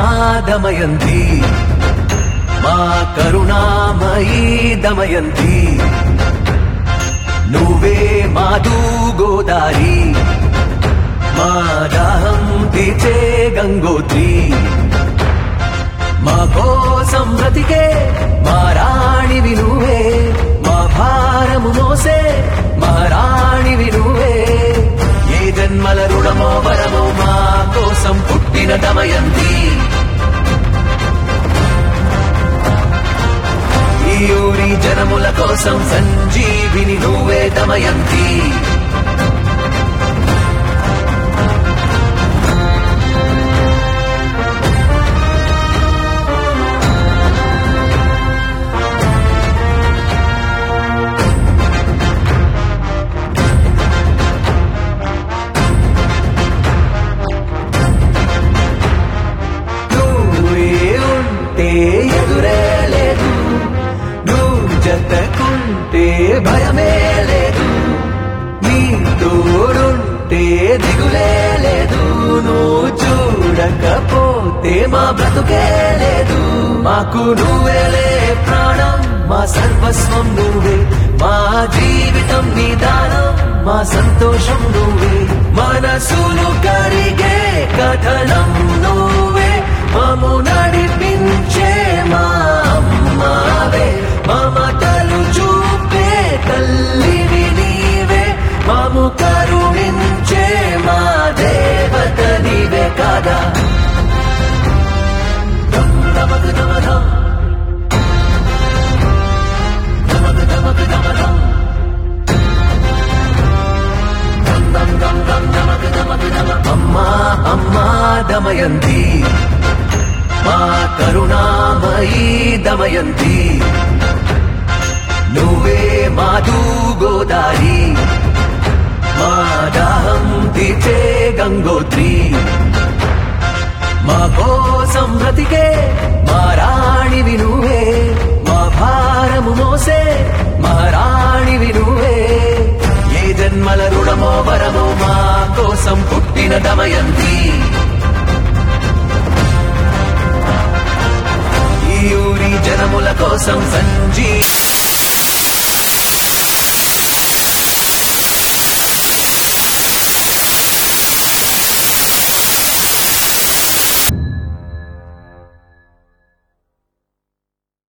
దమయంతి మా కరుణామయీ దమయంతి నువ్వే మాధు గోదారి మా దాహం తీర్చే గంగోత్రి మా కోసం బ్రతికే మా రాణివి నువ్వే మా భారము మోసే మహారాణివి నువ్వే ఏ జన్మల రుణమో వరమో మా కోసం పుట్టిన దమయంతి ఈ ఊరి జనముల కోసం సంజీవిని నువ్వే దమయంతి నువ్వే ఉంటే ఎదురే లేదు నువ్వు జతకుంటే భయమే లేదు నీ తోడుంటే దిగులే లేదు నువ్వు చూడకపోతే మా బ్రతుకే లేదు మాకు నువ్వేలే ప్రాణం మా సర్వస్వం నువ్వే మా జీవితం నీ దానం మా సంతోషం నువ్వే మనసును కరిగే కథనం నువ్వే మము నడిపించే మా అమ్మావే మమతలు చూపే తల్లివి నీవే మము కరుణించే మా దేవత నీవే కాదా దమ్ దమక్ దమధం. దమక్ దమక్ దమధం. దమ్ దమ్ దమ్ దమ్ దమక్ దమక్ దమ. అమ్మా అమ్మా దమయంతి మా కరుణామయీ దమయంతి నువ్వే మాధు గోదారి మా దాహం తీర్చే గంగోత్రి మా కోసం బ్రతికే మా రాణివి నువ్వే మా భారము మోసే మహారాణివి నువ్వే ఏ జన్మల రుణమో వరమో మా కోసం పుట్టిన దమయంతి ఈ ఊరి జనముల కోసం సంజీ